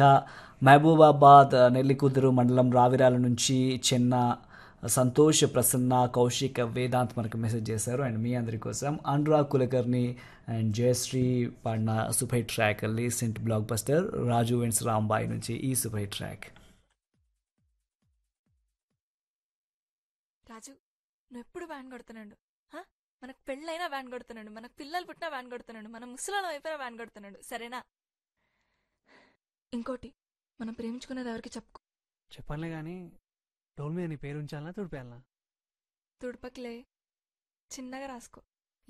మహబూబాబాద్ నెల్లికుదురు మండలం రావిరాల నుంచి చెన్న సంతోష్ ప్రసన్న కౌశిక్ వేదాంత్ మనకు మెసేజ్ చేశారు అండ్ మీ అందరి కోసం అనురాగ్ కులకర్ణి అండ్ జయశ్రీ పాడిన super track recent blockbuster Raju weds Rambai నుంచి ఈ సూపర్ ట్రాక్ రాజు నువ్వు ఎప్పుడు వ్యాన్ కొడుతున్నాడు హా? మనకు పెళ్ళైనా వ్యాన్ కొడుతున్నాడు మనకు పిల్లలు పుట్టినా వ్యాన్ కొడుతున్నాడు మన ముసలాల అయిపోయినా వ్యాన్ కొడుతున్నాడు సరేనా ఇంకోటి మనం ప్రేమించుకునేది ఎవరికి చెప్పుకో చెప్పనులే కానీ డోల్ మీద నీ పేరు ఉంచాలనా తుడిపేయాలనా తుడపకిలే చిన్నగా రాసుకో